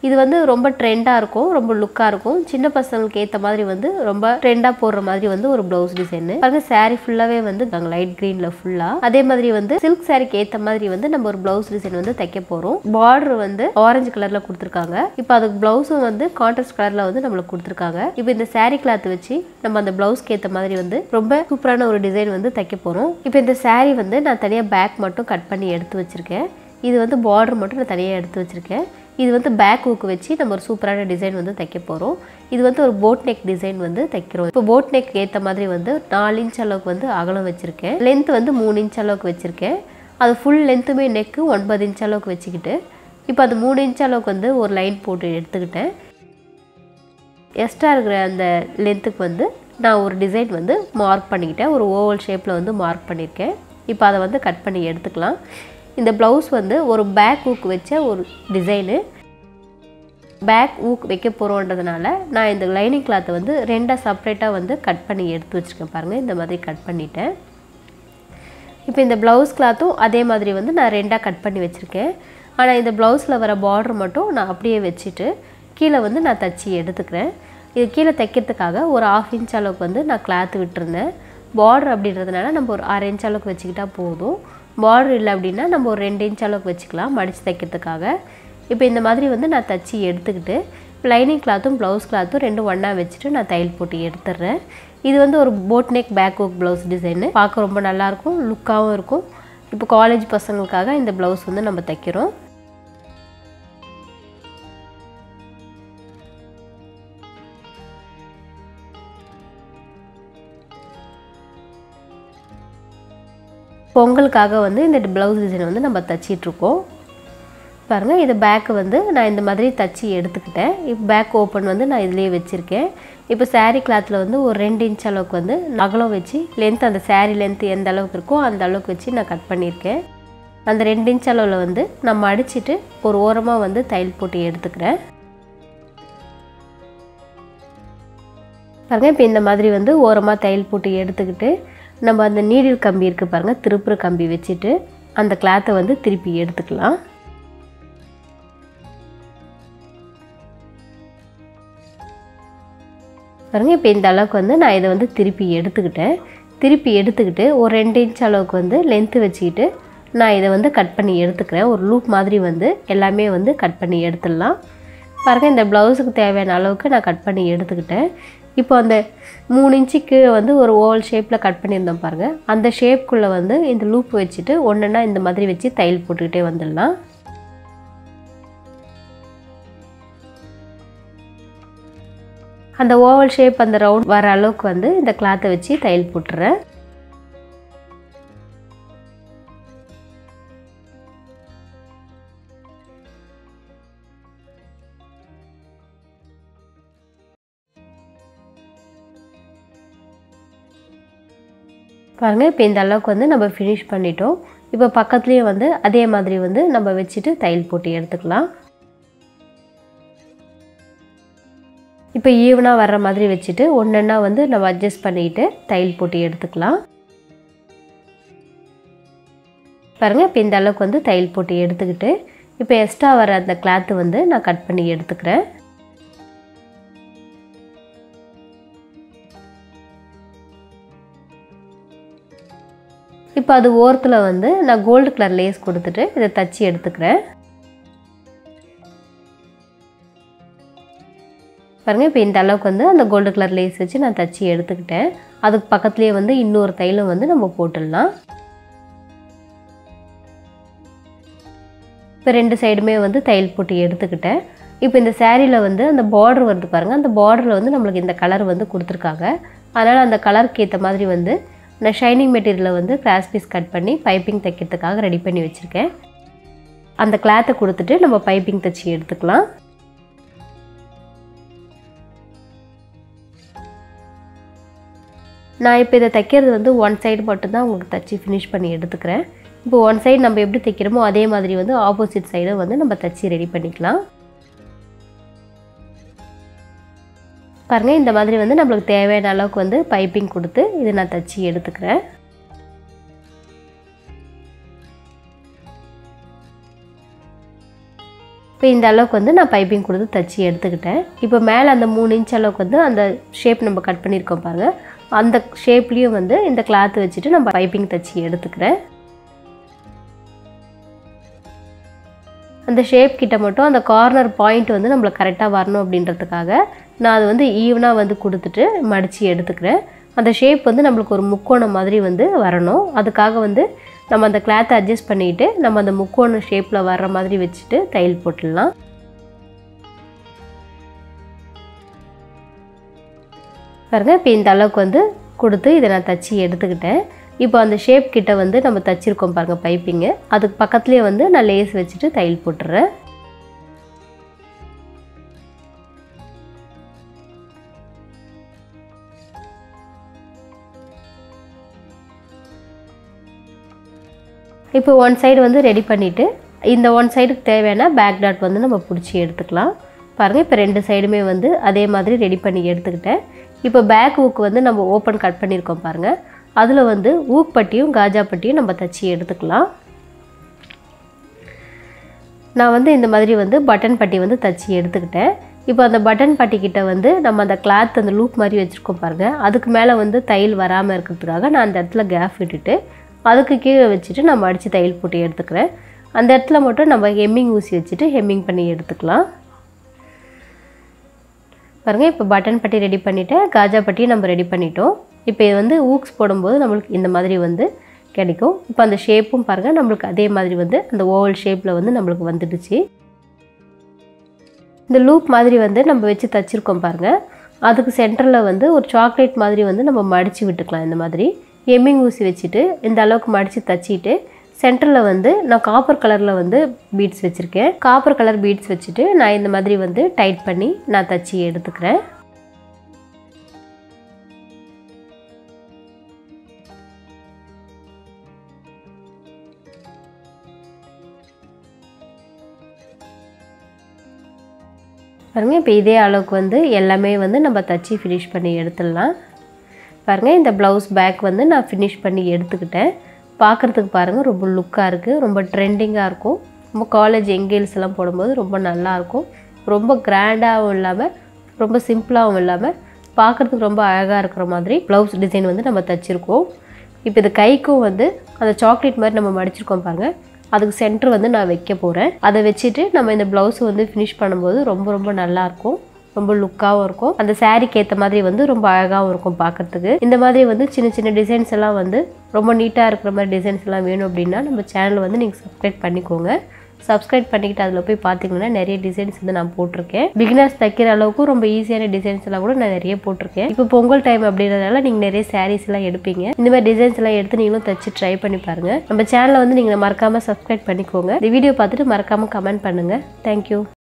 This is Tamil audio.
இது வந்து ரொம்ப ட்ரெண்டாக இருக்கும் ரொம்ப லுக்காக இருக்கும் சின்ன பசங்களுக்கு ஏற்ற மாதிரி வந்து ரொம்ப ட்ரெண்டாக போடுற மாதிரி வந்து ஒரு ப்ளவுஸ் டிசைனு பாருங்க saree ஃபுல்லாகவே வந்து நாங்கள் லைட் க்ரீனில் ஃபுல்லாக அதே மாதிரி வந்து சில்க் சாரிக்கு ஏற்ற மாதிரி வந்து நம்ம ஒரு ப்ளவுஸ் டிசைன் வந்து தைக்க போகிறோம் பார்டர் வந்து ஆரஞ்சு கலரில் கொடுத்துருக்காங்க இப்போ அதுக்கு ப்ளவுஸும் வந்து கான்ட்ராஸ்ட் கலரில் வந்து நம்மளுக்கு கொடுத்துருக்காங்க இப்போ இந்த saree கிளாத் வச்சு நம்ம அந்த ப்ளவுஸ்க்கு ஏற்ற மாதிரி வந்து ரொம்ப சூப்பரான ஒரு டிசைன் வந்து தைக்க போகிறோம் இப்போ இந்த saree வந்து நான் தனியாக பேக் மட்டும் கட் பண்ணி எடுத்து வச்சுருக்கேன் இது வந்து பார்டர் மட்டும் நான் தனியாக எடுத்து வச்சுருக்கேன் இது வந்து பேக் ஊக்கு வச்சு நம்ம ஒரு சூப்பரான டிசைன் வந்து தைக்க போகிறோம் இது வந்து ஒரு போட் நெக் டிசைன் வந்து தைக்கிறோம் இப்போ போட் நெக் ஏற்ற மாதிரி வந்து நாலு இன்ச் அளவுக்கு வந்து அகலம் வச்சுருக்கேன் லென்த் வந்து மூணு இன்ச் அளவுக்கு வச்சுருக்கேன் அது ஃபுல் லென்த்துமே நெக்கு ஒன்பது இன்ச் அளவுக்கு வச்சுக்கிட்டு இப்போ அது மூணு இன்ச் அளவுக்கு வந்து ஒரு லைன் போட்டு எடுத்துக்கிட்டேன் எக்ஸ்ட்ரா இருக்கிற அந்த லென்த்துக்கு வந்து நான் ஒரு டிசைன் வந்து மார்க் பண்ணிக்கிட்டேன் ஒரு ஓவல் ஷேப்பில் வந்து மார்க் பண்ணியிருக்கேன் இப்போ அதை வந்து கட் பண்ணி எடுத்துக்கலாம் இந்த ப்ளவுஸ் வந்து ஒரு பேக் ஊக்கு வச்ச ஒரு டிசைனு பேக் ஊக் வைக்க போகிறோன்றதுனால நான் இந்த லைனிங் கிளாத்தை வந்து ரெண்டாக செப்ரேட்டாக வந்து கட் பண்ணி எடுத்து வச்சுருக்கேன் பாருங்கள் இந்த மாதிரி கட் பண்ணிட்டேன் இப்போ இந்த ப்ளவுஸ் கிளாத்தும் அதே மாதிரி வந்து நான் ரெண்டாக கட் பண்ணி வச்சுருக்கேன் ஆனால் இந்த ப்ளவுஸில் வர பார்டர் மட்டும் நான் அப்படியே வச்சுட்டு கீழே வந்து நான் தச்சு எடுத்துக்கிறேன் இது கீழே தைக்கிறதுக்காக ஒரு ஆஃப் இன்ச் அளவுக்கு வந்து நான் கிளாத்து விட்டுருந்தேன் பார்டர் அப்படின்றதுனால நம்ம ஒரு அரை இன்ச் அளவுக்கு வச்சுக்கிட்டா போதும் பார்டர் இல்லை அப்படின்னா நம்ம ஒரு ரெண்டு இன்ச் அளவுக்கு வச்சுக்கலாம் மடித்து தைக்கிறதுக்காக இப்போ இந்த மாதிரி வந்து நான் தச்சு எடுத்துக்கிட்டு லைனிங் கிளாத்தும் ப்ளவுஸ் கிளாத்தும் ரெண்டும் ஒன்றா வச்சுட்டு நான் தையல் போட்டு எடுத்துடுறேன் இது வந்து ஒரு boat neck back work blouse design பார்க்க ரொம்ப நல்லாயிருக்கும் லுக்காகவும் இருக்கும் இப்போ காலேஜ் பசங்களுக்காக இந்த ப்ளவுஸ் வந்து நம்ம தைக்கிறோம் பொங்கலுக்காக வந்து இந்த ப்ளவுஸ் டிசைன் வந்து நம்ம தச்சிட்ருக்கோம் பாருங்கள் இது பேக்கு வந்து நான் இந்த மாதிரி தச்சு எடுத்துக்கிட்டேன் இப்போ பேக் ஓப்பன் வந்து நான் இதுலேயே வச்சுருக்கேன் இப்போ saree கிளாத்தில் வந்து ஒரு ரெண்டு இன்ச் அளவுக்கு வந்து அகலம் வச்சு லென்த் அந்த saree லென்த் எந்த அளவுக்கு இருக்கோ அந்த அளவுக்கு வச்சு நான் கட் பண்ணியிருக்கேன் அந்த ரெண்டு இன்ச் அளவில் வந்து நான் மடிச்சிட்டு ஒரு ஓரமாக வந்து தையல் போட்டு எடுத்துக்கிறேன் பாருங்கள் இப்போ இந்த மாதிரி வந்து ஓரமாக தையல் போட்டு எடுத்துக்கிட்டு நம்ம அந்த நீடில் கம்பி இருக்குது பாருங்கள் திருப்புற கம்பி வச்சுட்டு அந்த கிளாத்தை வந்து திருப்பி எடுத்துக்கலாம் பாருங்கள் இப்போ இந்த அளவுக்கு வந்து நான் இதை வந்து திருப்பி எடுத்துக்கிட்டேன் திருப்பி எடுத்துக்கிட்டு ஒரு ரெண்டு இன்ச் அளவுக்கு வந்து லென்த்து வச்சுக்கிட்டு நான் இதை வந்து கட் பண்ணி எடுத்துக்கிறேன் ஒரு லூப் மாதிரி வந்து எல்லாமே வந்து கட் பண்ணி எடுத்துடலாம் பாருங்கள் இந்த ப்ளவுஸுக்கு தேவையான அளவுக்கு நான் கட் பண்ணி எடுத்துக்கிட்டேன் இப்போ அந்த மூணு இன்ச்சு கீழே வந்து ஒரு ஓவல் ஷேப்பில் கட் பண்ணியிருந்தோம் பாருங்கள் அந்த ஷேப்குள்ளே வந்து இந்த லூப் வச்சுட்டு ஒன்றுன்னா இந்த மாதிரி வச்சு தையல் போட்டுக்கிட்டே வந்துடலாம் அந்த ஓவல் ஷேப் அந்த ரவுண்ட் வர அளவுக்கு வந்து இந்த கிளாத்தை வச்சு தையல் போட்டுறேன் பாருங்கள் இப்போ இந்த அளவுக்கு வந்து நம்ம ஃபினிஷ் பண்ணிட்டோம் இப்போ பக்கத்துலேயே வந்து அதே மாதிரி வந்து நம்ம வச்சுட்டு தையல் போட்டு எடுத்துக்கலாம் இப்போ ஈவனாக வர்ற மாதிரி வச்சுட்டு ஒன்றா வந்து நம்ம அட்ஜஸ்ட் பண்ணிக்கிட்டு தையல் போட்டு எடுத்துக்கலாம் பாருங்கள் இப்போ இந்த அளவுக்கு வந்து தையல் போட்டு எடுத்துக்கிட்டு இப்போ எக்ஸ்ட்ரா வர அந்த கிளாத்து வந்து நான் கட் பண்ணி எடுத்துக்கிறேன் இப்போ அது ஓரத்தில் வந்து நான் கோல்டு கலர் லேஸ் கொடுத்துட்டு இதை தச்சு எடுத்துக்கிறேன் பாருங்கள் இப்போ இந்த அளவுக்கு வந்து அந்த கோல்டு கலர் லேஸ் வச்சு நான் தச்சு எடுத்துக்கிட்டேன் அதுக்கு பக்கத்துலேயே வந்து இன்னொரு தைலம் வந்து நம்ம போட்டுடலாம் இப்போ ரெண்டு சைடுமே வந்து தையல் போட்டு எடுத்துக்கிட்டேன் இப்போ இந்த சேரீயில் வந்து அந்த பார்டர் வருது பாருங்கள் அந்த பார்டரில் வந்து நம்மளுக்கு இந்த கலர் வந்து கொடுத்துருக்காங்க அதனால் அந்த கலருக்கு ஏற்ற மாதிரி வந்து நான் ஷைனிங் மெட்டீரியலை வந்து கிராஸ் பீஸ் கட் பண்ணி பைப்பிங் தைக்கிறதுக்காக ரெடி பண்ணி வச்சுருக்கேன் அந்த கிளாத்தை கொடுத்துட்டு நம்ம பைப்பிங் தைச்சி எடுத்துக்கலாம் நான் இப்போ இதை தைக்கிறது வந்து ஒன் சைடு மட்டும்தான் உங்களுக்கு தைச்சி ஃபினிஷ் பண்ணி எடுத்துக்கிறேன் இப்போ ஒன் சைடு நம்ம எப்படி தைக்கிறோமோ அதே மாதிரி வந்து ஆப்போசிட் சைடும் வந்து நம்ம தைச்சி ரெடி பண்ணிக்கலாம் பாருங்கள் இந்த மாதிரி வந்து நம்மளுக்கு தேவையான அளவுக்கு வந்து பைப்பிங் கொடுத்து இதை நான் தைச்சி எடுத்துக்கிறேன் இப்போ இந்த அளவுக்கு வந்து நான் பைப்பிங் கொடுத்து தச்சு எடுத்துக்கிட்டேன் இப்போ மேலே அந்த மூணு இன்ச் அளவுக்கு வந்து அந்த ஷேப் நம்ம கட் பண்ணியிருக்கோம் பாருங்கள் அந்த ஷேப்லேயும் வந்து இந்த கிளாத் வச்சுட்டு நம்ம பைப்பிங் தச்சு எடுத்துக்கிறேன் அந்த ஷேப் கிட்ட மட்டும் அந்த கார்னர் பாயிண்ட் வந்து நம்மளுக்கு கரெக்டாக வரணும் அப்படின்றதுக்காக நான் அது வந்து ஈவனாக வந்து கொடுத்துட்டு மடித்து எடுத்துக்கிறேன் அந்த ஷேப் வந்து நம்மளுக்கு ஒரு முக்கோணம் மாதிரி வந்து வரணும் அதுக்காக வந்து நம்ம அந்த கிளாத்தை அட்ஜஸ்ட் பண்ணிட்டு நம்ம அந்த முக்கோண ஷேப்பில் வர்ற மாதிரி வச்சுட்டு தையல் போட்டுடலாம் பாருங்கள் இப்போ இந்த அளவுக்கு வந்து கொடுத்து இதை நான் தச்சு எடுத்துக்கிட்டேன் இப்போ அந்த ஷேப் கிட்ட வந்து நம்ம தச்சிருக்கோம் பாருங்கள் பைப்பிங்கு அதுக்கு பக்கத்துலேயே வந்து நான் லேஸ் வச்சுட்டு தையல் போட்டுறேன் இப்போ ஒன் சைடு வந்து ரெடி பண்ணிவிட்டு இந்த ஒன் சைடுக்கு தேவையான பேக் டாட் வந்து நம்ம பிடிச்சி எடுத்துக்கலாம் பாருங்கள் இப்போ ரெண்டு சைடுமே வந்து அதே மாதிரி ரெடி பண்ணி எடுத்துக்கிட்டேன் இப்போ பேக் ஊக்கு வந்து நம்ம ஓப்பன் கட் பண்ணியிருக்கோம் பாருங்கள் அதில் வந்து ஊக் பட்டியும் காஜா பட்டியும் நம்ம தச்சு எடுத்துக்கலாம் நான் வந்து இந்த மாதிரி வந்து பட்டன் பட்டி வந்து தச்சு எடுத்துக்கிட்டேன் இப்போ அந்த பட்டன் பட்டி கிட்ட வந்து நம்ம அந்த கிளாத் அந்த லூப் மாதிரி வச்சுருக்கோம் பாருங்கள் அதுக்கு மேலே வந்து தையல் வராமல் இருக்கிறதுக்காக நான் அந்த இடத்துல கேப் விட்டுட்டு அதுக்கு கீழே வச்சுட்டு நம்ம அடித்து தையல் போட்டு எடுத்துக்கிறேன் அந்த இடத்துல மட்டும் நம்ம ஹெம்மிங் ஊசி வச்சுட்டு ஹெம்மிங் பண்ணி எடுத்துக்கலாம் பாருங்கள் இப்போ பட்டன் பட்டி ரெடி பண்ணிவிட்டேன் காஜா பட்டியும் நம்ம ரெடி பண்ணிட்டோம் இப்போ இது வந்து ஊக்ஸ் போடும்போது நம்மளுக்கு இந்த மாதிரி வந்து கிடைக்கும் இப்போ அந்த ஷேப்பும் பாருங்கள் நம்மளுக்கு அதே மாதிரி வந்து அந்த ஓவல் ஷேப்பில் வந்து நம்மளுக்கு வந்துடுச்சு இந்த லூப் மாதிரி வந்து நம்ம வச்சு தச்சிருக்கோம் பாருங்கள் அதுக்கு சென்டரில் வந்து ஒரு சாக்லேட் மாதிரி வந்து நம்ம மடித்து விட்டுக்கலாம் இந்த மாதிரி எம்மிங் ஊசி வச்சுட்டு இந்த அளவுக்கு மடித்து தச்சிட்டு சென்டரில் வந்து நான் காப்பர் கலரில் வந்து பீட்ஸ் வச்சுருக்கேன் காப்பர் கலர் பீட்ஸ் வச்சுட்டு நான் இந்த மாதிரி வந்து டைட் பண்ணி நான் தச்சு எடுத்துக்கிறேன் பாருங்கள் இப்போ இதே அளவுக்கு வந்து எல்லாமே வந்து நம்ம தச்சு ஃபினிஷ் பண்ணி எடுத்துடலாம் பாருங்கள் இந்த ப்ளவுஸ் பேக் வந்து நான் ஃபினிஷ் பண்ணி எடுத்துக்கிட்டேன் பார்க்குறதுக்கு பாருங்கள் ரொம்ப லுக்காக இருக்குது ரொம்ப ட்ரெண்டிங்காக இருக்கும் ரொம்ப காலேஜ் எங்கேல்ஸ் எல்லாம் போடும்போது ரொம்ப நல்லாயிருக்கும் ரொம்ப கிராண்டாகவும் இல்லாமல் ரொம்ப சிம்பிளாகவும் இல்லாமல் பார்க்குறதுக்கு ரொம்ப அழகாக இருக்கிற மாதிரி ப்ளவுஸ் டிசைன் வந்து நம்ம தச்சுருக்கோம் இப்போ இது கைக்கும் வந்து அந்த சாக்லேட் மாதிரி நம்ம மடிச்சிருக்கோம் பாருங்கள் அதுக்கு சென்டர் வந்து நான் வைக்க போகிறேன் அதை வச்சுட்டு நம்ம இந்த ப்ளவுஸ் வந்து ஃபினிஷ் பண்ணும்போது ரொம்ப ரொம்ப நல்லாயிருக்கும் ரொம்ப லுக்காகவும் இருக்கும் அந்த சாரீக்கு ஏற்ற மாதிரி வந்து ரொம்ப அழகாகவும் இருக்கும் பார்க்கறதுக்கு இந்த மாதிரி வந்து சின்ன சின்ன டிசைன்ஸ் எல்லாம் வந்து ரொம்ப நீட்டாக இருக்கிற மாதிரி டிசைன்ஸ் எல்லாம் வேணும் அப்படின்னா நம்ம சேனல் வந்து நீங்கள் சப்ஸ்கிரைப் பண்ணிக்கோங்க சப்ஸ்கிரைப் பண்ணிக்கிட்டு அதில் போய் பார்த்தீங்கன்னா நிறைய டிசைன்ஸ் வந்து நான் போட்டிருக்கேன் பிகினர்ஸ் தைக்கிற அளவுக்கு ரொம்ப ஈஸியான டிசைன்ஸ் எல்லாம் கூட நான் நிறைய போட்டிருக்கேன் இப்போ பொங்கல் டைம் அப்படின்றதால நீங்கள் நிறைய சாரீஸ் எல்லாம் எடுப்பீங்க இந்த மாதிரி டிசைன்ஸ் எல்லாம் எடுத்து நீங்களும் தச்சு ட்ரை பண்ணி பாருங்க நம்ம சேனலை வந்து நீங்கள் மறக்காமல் சப்ஸ்கிரைப் பண்ணிக்கோங்க இந்த வீடியோ பார்த்துட்டு மறக்காமல் கமெண்ட் பண்ணுங்கள் தேங்க்யூ